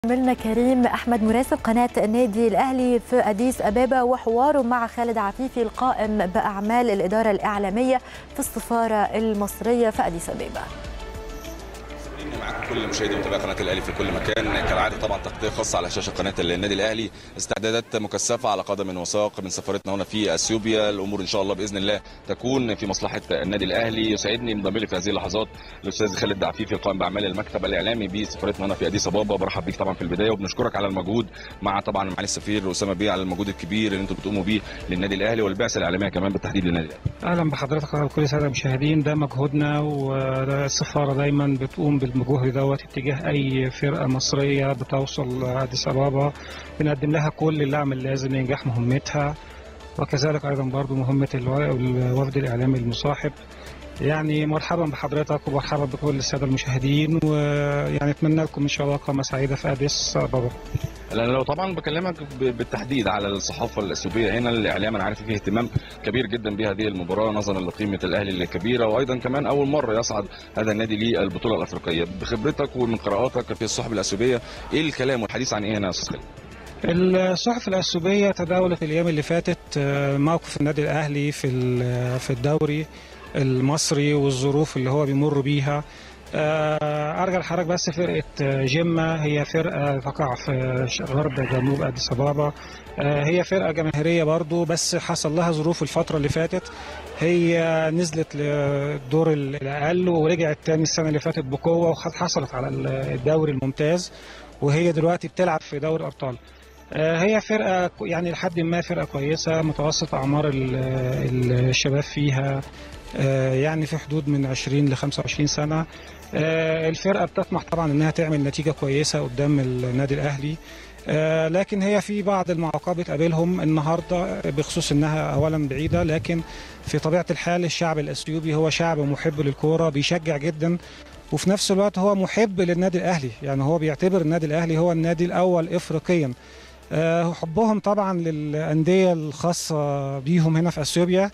زميلنا كريم احمد مراسل قناه النادي الاهلي في اديس ابابا وحواره مع خالد عفيفي القائم باعمال الاداره الاعلاميه في السفاره المصريه في اديس ابابا. معاكم كل مشاهدي ومتابعي قناه الاهلي في كل مكان كالعاده طبعا تغطيه خاصه على شاشه قناه النادي الاهلي استعدادات مكثفه على قدم وساق من سفارتنا هنا في اثيوبيا الامور ان شاء الله باذن الله تكون في مصلحه النادي الاهلي يسعدني انضم لي في هذه اللحظات الاستاذ خالد عفيفي القائم باعمال المكتب الاعلامي بسفارتنا هنا في اديس ابابا برحب بيك طبعا في البدايه وبنشكرك على المجهود مع طبعا معالي السفير اسامه بيه على المجهود الكبير اللي انتم بتقوموا بيه للنادي الاهلي والبعثه الاعلاميه كمان بالتحديد للنادي الاهلي اهلا بحضرتك وعلى كل ساده المشاهدين ده مجهودنا والسفاره دايما بتقوم بالمجهود دوت اتجاه اي فرقه مصريه بتوصل اديس ابابا بنقدم لها كل الدعم اللازم لانجاح مهمتها وكذلك ايضا برضو مهمه الوفد الاعلامي المصاحب يعني مرحبا بحضرتك ومرحبا بكل الساده المشاهدين ويعني اتمنى لكم ان شاء الله اقامه سعيده في اديس ابابا انا لو طبعا بكلمك بالتحديد على الصحافه الاثيوبيه هنا الاعلام انا عارف فيه اهتمام كبير جدا بهذه المباراه نظرا لقيمه الاهلي الكبيره وايضا كمان اول مره يصعد هذا النادي للبطوله الافريقيه بخبرتك ومن قراءاتك في الصحف الاثيوبيه ايه الكلام والحديث عن ايه هنا يا استاذ خالد؟ الصحف الاثيوبيه تداولت الايام اللي فاتت موقف النادي الاهلي في في الدوري المصري والظروف اللي هو بيمر بيها ارجع لحضرتك بس فرقه جيما هي فرقه تقع في غرب جنوب اديس ابابا هي فرقه جماهيريه برضو بس حصل لها ظروف الفتره اللي فاتت هي نزلت للدور الاقل ورجعت تاني السنه اللي فاتت بقوه وحصلت على الدوري الممتاز وهي دلوقتي بتلعب في دوري الابطال هي فرقه يعني لحد ما فرقه كويسه متوسط اعمار الشباب فيها يعني في حدود من 20 ل 25 سنه الفرقه بتطمح طبعا انها تعمل نتيجه كويسه قدام النادي الاهلي لكن هي في بعض المعوقات بتقابلهم النهارده بخصوص انها اولا بعيده لكن في طبيعه الحال الشعب الاثيوبي هو شعب محب للكوره بيشجع جدا وفي نفس الوقت هو محب للنادي الاهلي يعني هو بيعتبر النادي الاهلي هو النادي الاول افريقيا حبهم طبعا للانديه الخاصه بيهم هنا في اثيوبيا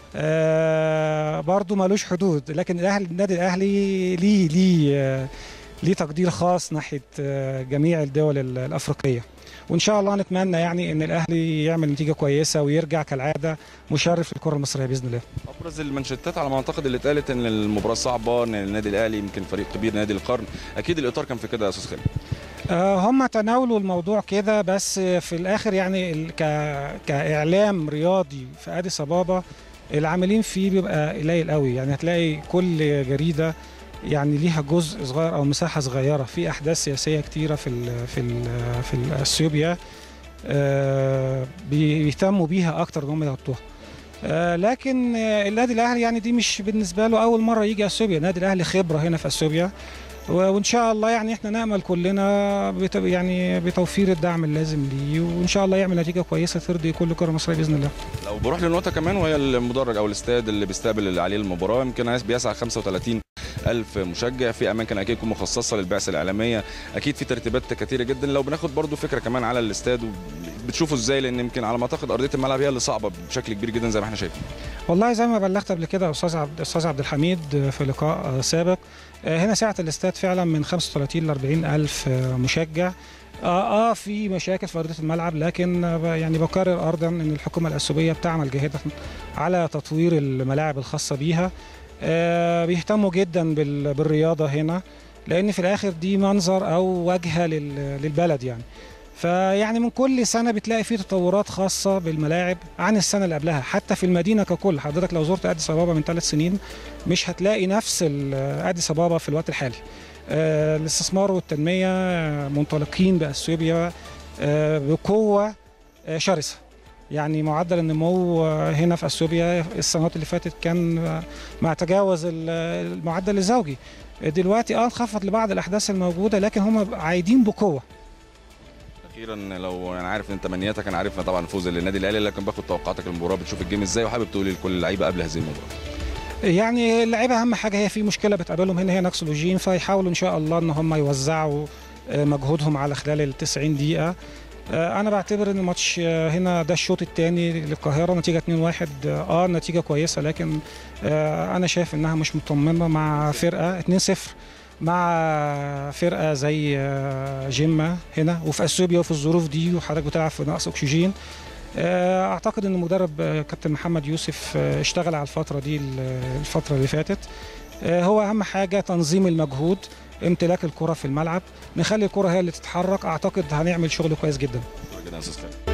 آه برضو ملوش حدود لكن الاهلي النادي الاهلي ليه ليه آه ليه تقدير خاص ناحيه آه جميع الدول الافريقيه وان شاء الله نتمنى يعني ان الاهلي يعمل نتيجه كويسه ويرجع كالعاده مشرف للكره المصريه باذن الله. ابرز المانشيتات على ما اعتقد اللي اتقالت ان المباراه صعبه ان النادي الاهلي يمكن فريق كبير نادي القرن اكيد الاطار كان في كده يا استاذ خالد. هم تناولوا الموضوع كده بس في الاخر يعني ك... كاعلام رياضي في اديس ابابا العاملين فيه بيبقى قليل قوي يعني هتلاقي كل جريده يعني ليها جزء صغير او مساحه صغيره في احداث سياسيه كتيره في ال في ال في اثيوبيا بيهتموا بيها اكتر ان هم يغطوها لكن النادي الاهلي يعني دي مش بالنسبه له اول مره يجي اثيوبيا النادي الاهلي خبره هنا في اثيوبيا وان شاء الله يعني احنا نامل كلنا يعني بتوفير الدعم اللازم ليه وان شاء الله يعمل نتيجه كويسه ترضي كل كره مصريه باذن الله. لو بروح للنقطه كمان وهي المدرج او الاستاد اللي بيستقبل اللي عليه المباراه يمكن بيسع 35 ألف مشجع في أماكن أكيد تكون مخصصة للبعثة الإعلامية أكيد في ترتيبات كثيرة جدا لو بناخد برضو فكرة كمان على الاستاد بتشوفوا إزاي لأن يمكن على ما أعتقد أرضية الملعب هي اللي صعبة بشكل كبير جدا زي ما احنا شايفين والله زي ما بلغت قبل كده أستاذ عبد أستاذ عبد الحميد في لقاء سابق هنا سعة الاستاد فعلا من 35 ل 40 ألف مشجع اه اه في مشاكل في ارضيه الملعب لكن يعني بكرر ارضا ان الحكومه الاثيوبيه بتعمل جاهده على تطوير الملاعب الخاصه بيها آه بيهتموا جدا بالرياضه هنا لان في الاخر دي منظر او واجهه للبلد يعني فيعني من كل سنه بتلاقي في تطورات خاصه بالملاعب عن السنه اللي قبلها حتى في المدينه ككل حضرتك لو زرت اديس ابابا من ثلاث سنين مش هتلاقي نفس اديس ابابا في الوقت الحالي آه الاستثمار والتنميه منطلقين باثيوبيا آه بقوه آه شرسه يعني معدل النمو هنا في اثيوبيا السنوات اللي فاتت كان ما تجاوز المعدل الزوجي دلوقتي اه انخفض لبعض الاحداث الموجوده لكن هم عايدين بقوه اخيرا لو انا عارف ان تمنياتك انا عارف طبعا فوز للنادي الاهلي لكن باخد توقعاتك المباراه بتشوف الجيم ازاي وحابب تقولي لكل اللعيبه قبل هذه المباراه يعني اللعيبه اهم حاجه هي في مشكله بتقابلهم هنا هي نقص الاوجين فيحاولوا ان شاء الله ان هم يوزعوا مجهودهم على خلال ال 90 دقيقه انا بعتبر ان الماتش هنا ده الشوط الثاني للقاهره نتيجه 2-1 اه نتيجه كويسه لكن انا شايف انها مش مطمنه مع فرقه 2-0 مع فرقه زي آه، جيما هنا وفي اثيوبيا وفي الظروف دي وحضرتك بتلعب في نقص اكسجين آه، اعتقد ان المدرب آه، كابتن محمد يوسف آه، اشتغل على الفتره دي ال- الفتره اللي فاتت آه، هو اهم حاجه تنظيم المجهود امتلاك الكره في الملعب نخلي الكره هي اللي تتحرك اعتقد هنعمل شغل كويس جدا شكرا جدا يا استاذ خالد